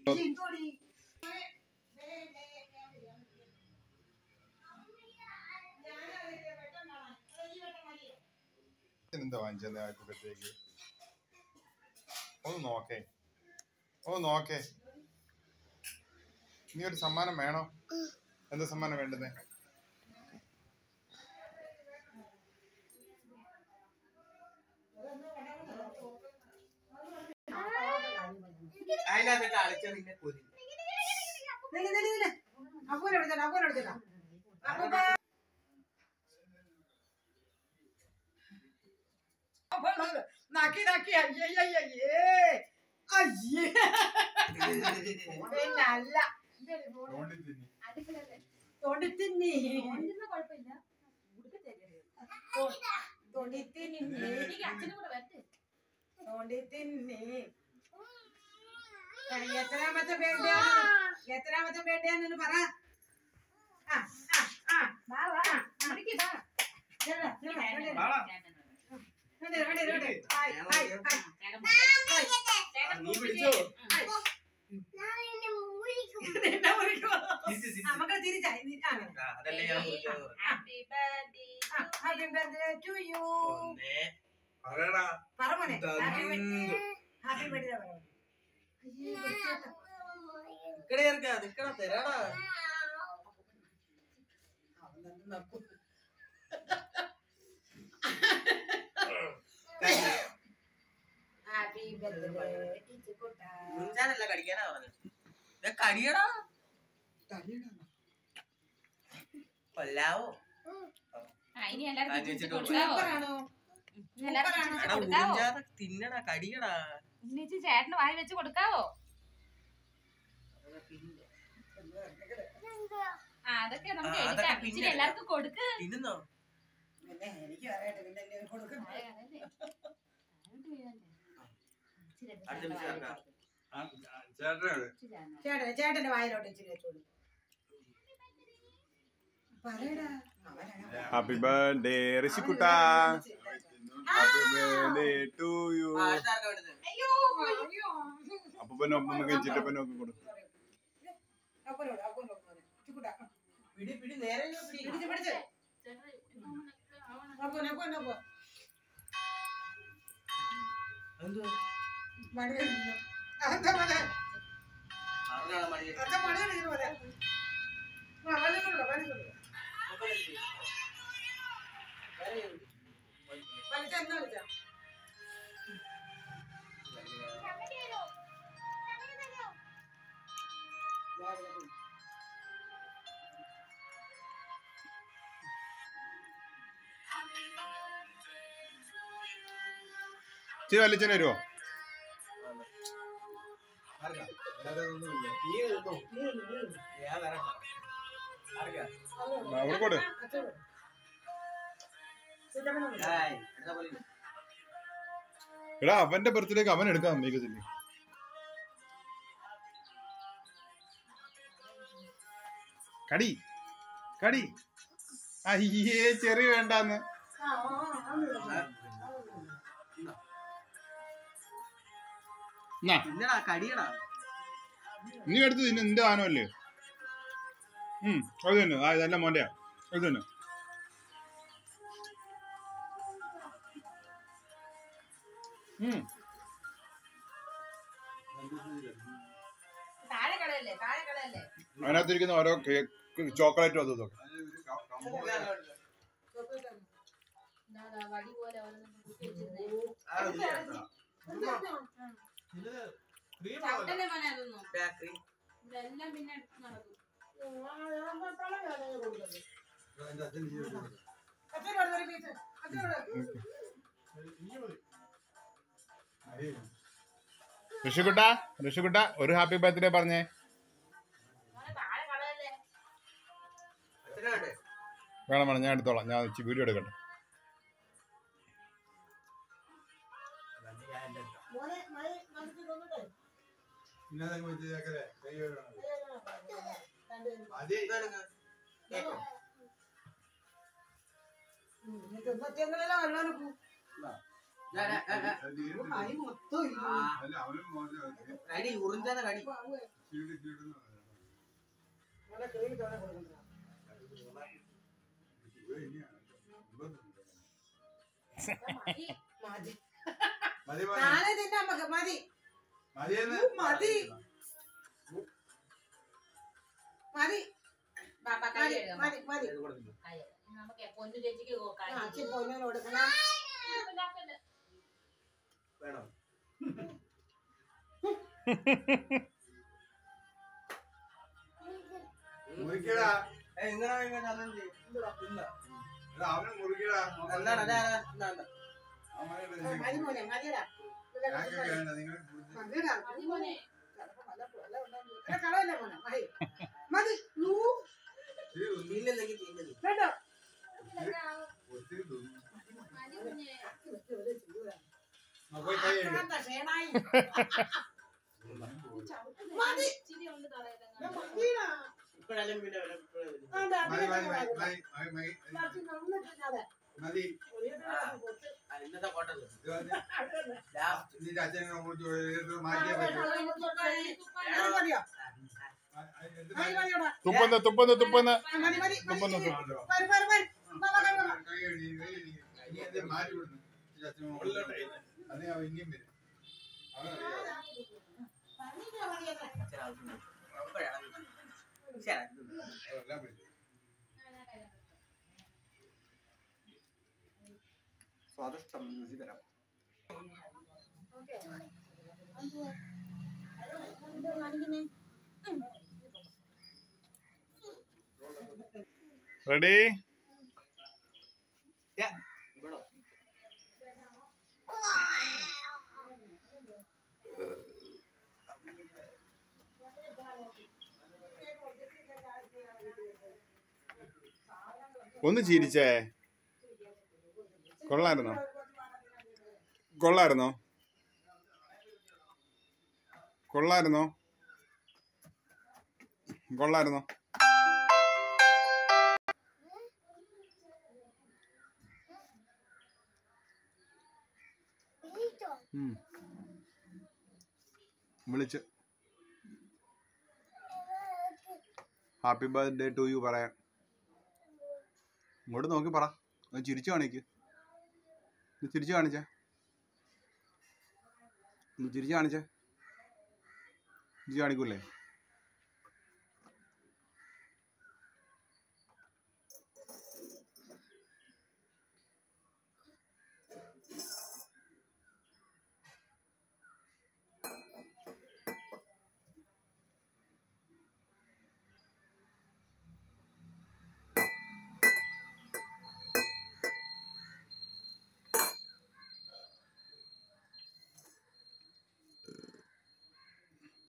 എന്താ വാങ്ങിച്ചത് ആക്കുമ്പോഴത്തേക്ക് ഒന്ന് നോക്കേ ഒന്ന് നോക്കേ നീ ഒരു സമ്മാനം വേണോ എന്താ സമ്മാനം വേണ്ടുന്നേ അതിനകത്ത് കളിച്ച നിന്നെ കൊതി നില്ല്, നില്ല്, നില്ല്. അപ്പൂനെ വിളിച്ചേട്ടാ, അപ്പൂനെ വിളിച്ചേട്ടാ. അപ്പൂപ്പ. അപ്പോ നക്കി നക്കി അയ്യേ അയ്യേ അയ്യേ പിന്നെ അല്ല തൊണ്ടി തിന്നി തൊണ്ടി തിന്നി തൊണ്ടി തിന്നി എത്രാമത്തെ വേണ്ടിയാണ് എത്രാമത്തെ വേണ്ടിയാണെന്ന് പറ ആ ആ ആ ചെല്ലു, ചെല്ലു, വേണ്ടി വരും. വേണ്ടി വരും, വേണ്ടി വരും, വേണ്ടി വരും. Hi, hi, hi. നീ പിടിച്ചോ നിന്നെ വിളിക്കുമോ? തിരിച്ച്, തിരിച്ച്. നമുക്ക് തിരിച്ചായി നി- ആ, ആ, അതല്ലേ ഞാൻ മുറിച്ചത് ഹാപ്പി ബർത്ത്ഡേ ടു യു ഒന്നേ പറയടാ പറ മോനെ ഹാപ്പി ബർത്ത്ഡേ തന്നു. ഹാപ്പി ബർത്ത്ഡേ പറ മോനെ. അയ്യേ, വിളിച്ചേട്ടാ. നിക്കടെ ഇറക്കാ നിക്കടാ തരാടാ അവൻ തന്നെ നക്കും. Happy birthday ഇച്ചുകുട്ടാ. മുൻചാനല്ല കടിക്കാനാ പറഞ്ഞത് ഇത് കടിയടാ കൊല്ലാവോ ഇനി എല്ലാവർക്കും അത് തിരിച്ച് വെച്ചിട്ട് കൊടുക്കാവോ സൂപ്പറാണോ? ഇനി എല്ലാവർക്കും സൂപ്പറാണോ? തിരിച്ച് എടാ കൊടുക്കാവോ ഉറിഞ്ചാതെ തിന്നടാ കടിയടാ ഉണ്ണിച്ച് ചേട്ടന് വായി വെച്ച് കൊടുക്കാവോ ആ അതൊക്കെ നമുക്ക് ആ, അതൊക്കെ എടുക്കാം പിന്നെ ഇച്ചിരി എല്ലാവർക്കും കൊടുക്ക് തിന്നുന്നോ പിന്നെ എനിക്ക് അറിയട്ടെ പിന്നെ എന്നെ കൊടുക്കണ്ടേ അടുത്ത മിനിറ്റ് ചേർക്കാം. ചേട്ടൻ ചേട്ടന്റെ വായിലോട്ട് ഇച്ചിരി വെച്ചോളൂ പറയടാ അവനാ ഹാപ്പി ബർത്ത്ഡേ ഋഷിക്കുട്ടാ ഹാപ്പി ബർത്ത്ഡേ ടു യു ആ, അടുത്ത ആർക്കാ വേണ്ടത്? അയ്യോ അയ്യോ അപ്പനും അമ്മമ്മക്കും ചിറ്റപ്പനും ഒക്കെ കൊടുക്കും അപ്പനോട് അപ്പനോട് മോനെ. ഇച്ചുകുട്ടാ. പിടി പിടി നേരെ ഇങ്ങ് പിടി പിടിച്ച് പിടിച്ച് അപ്പൻ അപ്പൻ അപ്പൻ എന്തുവാ? മണി കഴിഞ്ഞു അതെന്താ മോനെ അറിഞ്ഞാളെ മടി കെട്ടി. അച്ഛൻ മണി കഴിഞ്ഞു മോനെ ആ വലിച്ചുകൊള്ളു വലിച്ചുകൊള്ളു നോക്കണില്ലേ? വേറെ എവിടെ? വലിച്ച എന്നാ വിളിച്ച ഇച്ചിരി വലിച്ചന് വരുമോ ആർക്കാ? നീ നിന്നോ? ഞാൻ വരാം. ആർക്കാ? അവിടെ കൊടു ഹായ്. എടുത്താ പോലെ ഇരി. എടാ അവന്റെ ബർത്ത്ഡേക്ക് അവൻ എടുക്കാൻ സമ്മതിക്കത്തില്ലേ കടി കടി അയ്യേ ചെറിയ വേണ്ടാന്ന് എന്നാ തിന്നടാ കടിയടാ നീ എടുത്ത് തിന്നെ നിന്റെ സാധനമല്ലേ ഉം അത് തന്നെ ആ ഇതല്ല മോന്റെയാ അത് തന്നെ ഉം താഴെ കളയല്ലേ താഴെ കളയല്ലേ അതിനകത്തിരിക്കുന്ന ഓരോ കേക്ക് ചോക്ലേറ്റും അതും ഇതൊക്കെ ഇതാ വടി പോലെ ഓരോന്നും കുത്തി വെച്ചിരുന്നേ ആ, ഇത് ചേർത്താ. ചട്ടല്ലേ മോനെ അതൊന്നും ബേക്കറി. ഇതെല്ലാം പിന്നെ എടുത്ത് നടക്കും അച്ഛനോട് ഒരു പീസ് അച്ഛനോട് ഋഷിക്കുട്ട ഋഷിക്കുട്ട ഒരു ഹാപ്പി ബർത്ത്ഡേ പറഞ്ഞേ മോനെ താഴെ കളയല്ലേ എത്ര വേണ്ടേ? വേണം വേണം ഞാൻ എടുത്തോളാം ഞാൻ ഇച്ചി വീഡിയോ എടുക്കട്ടെ മോനെ മഴ മനസ്സിൽ തോന്നട്ടെ ഇതാണെങ്കി. കേക്കോ? ഇന്നത്തെല്ലാം വല്ലാതെ ദാ, ദാ, ദാ, ദാ. അത് തീരുന്നില്ല. കടി മൊത്തം ഇല്ല. അല്ല അവനും മോശം കടി ഉറിഞ്ചാന്ന കടി ചീട് ചീടുന്നു മതി. മതി മതി മോനെ. നാളെ തിന്നാ നമുക്ക് മതി മതിയെന്ന് മതി. മതി പാപ്പ കൈ മതി കഴുകാം. മതി മതി ഇത് കൊടുത്തില്ല. കൈ കഴുകാം. നമുക്ക് പൊന്നു ചേച്ചിക്ക് ആ, കാര്യം അച്ഛൻ പൊന്നിന് കൊടുക്കണം വേണോ മുറിക്കടാ ഏ ഇങ്ങനെ ഇങ്ങനെ ചന്ദ്രൻ ചെയ്യ്. ഇല്ല. എടാ, അവനും മുറിക്കടാ എന്താണ് അതാ അതാ, എന്താ എന്താ അവനെ ആ, മതി മോനെ മതിയടാ ഞങ്ങൾക്കൊക്കെ വേണ്ട നിങ്ങൾ മതിയടാ മതി മോനെ. ചിലപ്പോ വല്ല വല്ല ഉണ്ടാവും. എടാ, കളയല്ലേ മോനെ മതി മതി നൂ തിന്നില്ലെങ്കിൽ തിന്നില്ല കേട്ടോ ഒത്തിരി തിന്നു. മതി കുഞ്ഞേ. ആ, പോയി കൈ കഴുക്. ആക്രാന്ത ഷേണായി മതി. ഇച്ചിരി ഉണ്ട് തറയിലങ്ങാണ്ട്. മതിയെടാ. ഇപ്പഴാലും പിന്നെ വരാം, ഇപ്പഴേ വരും. ആണ്ടാ, മതി അതിനെ മതി മതി മതി. മതി മതി മതി ബാക്കി ഒന്നും തിന്നാതെ. മതി ഒരു ദിവസം കൊടുത്ത് ആ, ഇന്നത്തെ കോട്ടല്ലേ ഇത് മതി. അതല്ലേ. ലാസ്റ്റ് നിന്റെ അച്ഛനെ അങ്ങോട്ട് പോയി മാറ്റിയേ പറ്റൂ അത് മതിയോ? ആ, ആ, എന്ത് മതി, മതിയോടാ. തുപ്പന്ന് തുപ്പന്ന് തുപ്പന്ന് ആ, മതി, മതി, മതി. തുപ്പന്ന് വരും, വരും, വരും. വാ, വാ, വാ, വാ. കൈ കഴുകി, കൈ കഴുകി. ഇനി എന്ത് മാറ്റി വിടുന്നു നിന്റെ അച്ഛനെ അങ്ങോട്ട് അത് അവൻ ഇനിയും വരും അവനറിയാം പറഞ്ഞിട്ടാ മതിയെന്ന്. ഇച്ചിരി ആവശ്യമുണ്ട്. ഇപ്പഴാണ് ശരി, ഇത് അതെല്ലാം പറ്റും സ്വാദിഷ്ടം രുചികരം റെഡി ഇവിടെ ഒന്ന് ചിരിച്ചേ കൊള്ളായിരുന്നോ കൊള്ളായിരുന്നോ കൊള്ളായിരുന്നോ കൊള്ളായിരുന്നോ ഉം. വിളിച്ച് ഹാപ്പി ബർത്ത്ഡേ ടു യു പറയാൻ ഇങ്ങോട്ട് നോക്കി പറ ഒന്ന് ചിരിച്ചു കാണിക്ക് ഒന്ന് ചിരിച്ചു കാണിച്ചേ ഒന്ന് ചിരിച്ചു കാണിച്ചേ ചിരിച്ചു കാണിക്കൂലേ